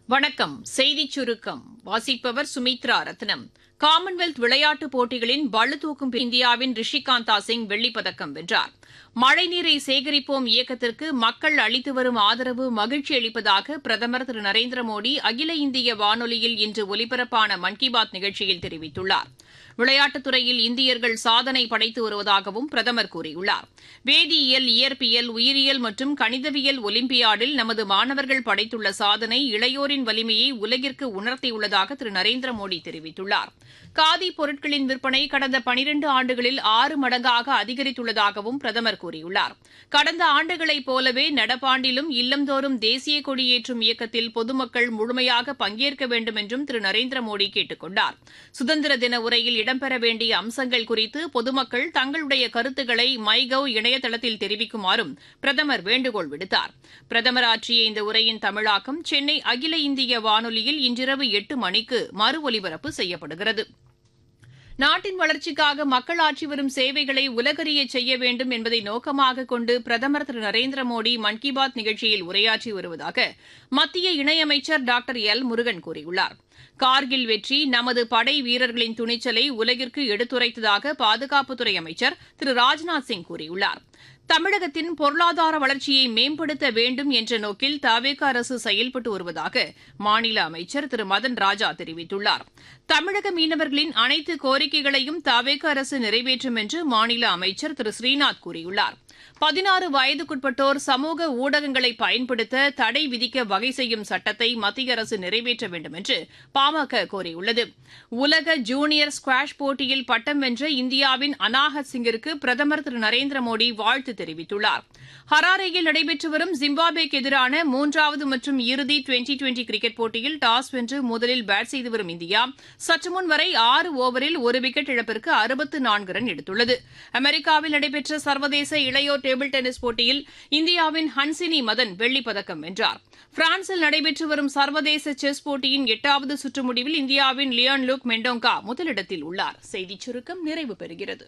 வணக்கம் செய்திச் சுருக்கம் வாசிப்பவர் சுமித்ரா ரத்னம் காமன்வெல்த் விளையாட்டுப் போட்டிகளின் பளுதூக்கும் இந்தியாவின் ரிஷிகாந்தா சிங் வெள்ளிப்பதக்கம் வென்றார் மழைநீரை சேகரிப்போம் இயக்கத்திற்கு மக்கள் அளித்து வரும் ஆதரவு மகிழ்ச்சி அளிப்பதாக பிரதமர் திரு நரேந்திர மோடி அகில இந்திய வானொலியில் இன்று ஒலிபரப்பான மன் கி பாத் நிகழ்ச்சியில் தெரிவித்துள்ளார் விளையாட்டுத் துறையில் இந்தியர்கள் சாதனை படைத்து வருவதாகவும் பிரதமர் கூறியுள்ளார் வேதியியல் இயற்பியல் உயிரியல் மற்றும் கணிதவியல் ஒலிம்பியாடில் நமது மாணவர்கள் படைத்துள்ள சாதனை இளையோரின் வலிமையை உலகிற்கு உணர்த்தியுள்ளதாக திரு நரேந்திர மோடி தெரிவித்துள்ளார் காதி பொருட்களின் விற்பனை கடந்த பனிரண்டு ஆண்டுகளில் ஆறு மடங்காக அதிகரித்துள்ளதாகவும் பிரதமர் கூறியுள்ளார் கடந்த ஆண்டுகளைப் போலவே நடப்பாண்டிலும் இல்லந்தோறும் தேசிய கொடியேற்றும் இயக்கத்தில் பொதுமக்கள் முழுமையாக பங்கேற்க வேண்டும் என்றும் திரு நரேந்திர மோடி கேட்டுக் கொண்டார் சுதந்திர தின உரையில் இடம்பெற வேண்டிய அம்சங்கள் குறித்து பொதுமக்கள் தங்களுடைய கருத்துக்களை மைகவ் இணையதளத்தில் தெரிவிக்குமாறும் பிரதமர் வேண்டுகோள் விடுத்தார் பிரதமர் ஆற்றிய இந்த உரையின் தமிழாக்கம் சென்னை அகில இந்திய வானொலியில் இன்றிரவு எட்டு மணிக்கு மறு ஒலிபரப்பு செய்யப்படுகிறது நாட்டின் வளர்ச்சிக்காக மக்கள் ஆற்றி வரும் சேவைகளை உலகறிய செய்ய வேண்டும் என்பதை நோக்கமாக கொண்டு பிரதமர் திரு நரேந்திர மோடி மன் கி பாத் நிகழ்ச்சியில் உரையாற்றி வருவதாக மத்திய இணையமைச்சர் டாக்டர் எல் முருகன் கூறியுள்ளார் கார்கில் வெற்றி நமது படை வீரர்களின் துணிச்சலை உலகிற்கு எடுத்துரைத்ததாக பாதுகாப்புத்துறை அமைச்சர் திரு ராஜ்நாத் சிங் கூறியுள்ளார் தமிழகத்தின் பொருளாதார வளர்ச்சியை மேம்படுத்த வேண்டும் என்ற நோக்கில் தவேக அரசு செயல்பட்டு வருவதாக மாநில அமைச்சர் திரு மதன் ராஜா தெரிவித்துள்ளார் தமிழக மீனவர்களின் அனைத்து கோரிக்கைகளையும் தவேக அரசு நிறைவேற்றும் என்று மாநில அமைச்சர் திரு ஸ்ரீநாத் கூறியுள்ளார் பதினாறு வயதுக்குட்பட்டோர் சமூக ஊடகங்களை பயன்படுத்த தடை விதிக்க வகை செய்யும் சட்டத்தை மத்திய அரசு நிறைவேற்ற வேண்டும் என்று பாமக கோரியுள்ளது உலக ஜூனியர் ஸ்குவாஷ் போட்டியில் பட்டம் வென்ற இந்தியாவின் அனாஹத் சிங்கிற்கு பிரதமர் திரு நரேந்திர மோடி வாழ்த்து தெரிவித்துள்ளார் ஹராரேயில் நடைபெற்று வரும் ஜிம்பாப்வேக்கு எதிரான மூன்றாவது மற்றும் இறுதி டுவெண்டி டுவெண்டி கிரிக்கெட் போட்டியில் டாஸ் வென்று முதலில் பேட் செய்து வரும் இந்தியா சற்றுமுன் வரை ஆறு ஓவரில் ஒரு விக்கெட் இழப்பிற்கு அறுபத்து நான்கு ரன் எடுத்துள்ளது அமெரிக்காவில் நடைபெற்ற சர்வதேச இளையோர் டேபிள் டென்னிஸ் போட்டியில் இந்தியாவின் ஹன்சினி மதன் வெள்ளிப்பதக்கம் வென்றார் பிரான்சில் நடைபெற்று வரும் சர்வதேச செஸ் போட்டியின் எட்டாவது சுற்று முடிவில் இந்தியாவின் லியான் லுக் மெண்டோங்கா முதலிடத்தில் உள்ளார் செய்திச் சுருக்கம் நிறைவு பெறுகிறது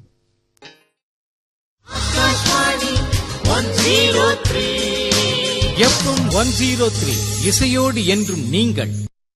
எஃப்எம் ஒன் ஜீரோ த்ரீ இசையோடு என்றும் நீங்கள்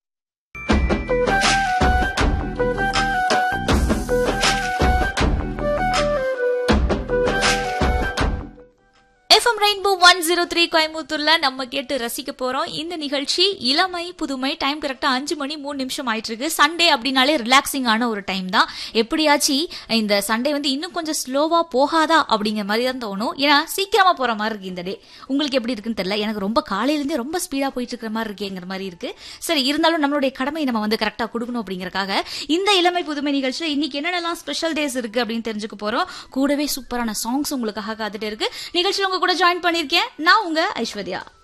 FM rainbow one zero three கோயம்புத்தூர்ல நம்ம கேட்டு ரசிக்க போறோம் இந்த நிகழ்ச்சி இளமை புதுமை டைம் கரெக்டா அஞ்சு மணி மூணு நிமிஷம் ஆயிட்டு இருக்கு சண்டே அப்படின்னாலே ரிலாக்ஸிங்கான ஒரு டைம் தான் எப்படியாச்சு இந்த சண்டே வந்து இன்னும் கொஞ்சம் ஸ்லோவா போகாதா அப்படிங்கிற மாதிரி தான் தோணும் ஏன்னா சீக்கிரமா போற மாதிரி இருக்கு இந்த டே உங்களுக்கு எப்படி இருக்குன்னு தெரியல எனக்கு ரொம்ப காலையிலேருந்தே ரொம்ப ஸ்பீடா போயிட்டு இருக்கிற மாதிரி இருக்கேங்கிற மாதிரி இருக்கு சரி இருந்தாலும் நம்மளுடைய கடமை நம்ம வந்து கரெக்டா கொடுக்கணும் அப்படிங்கறக்காக இந்த இளமை புதுமை நிகழ்ச்சியில இன்னைக்கு என்னென்னலாம் ஸ்பெஷல் டேஸ் இருக்கு அப்படின்னு தெரிஞ்சுக்க போறோம் கூடவே சூப்பரான சாங்ஸ் உங்களுக்காக காத்துட்டு இருக்கு நிகழ்ச்சியில் உங்க கூட ஜாயின் பண்ணிருக்கேன் நான் உங்க ஐஸ்வர்யா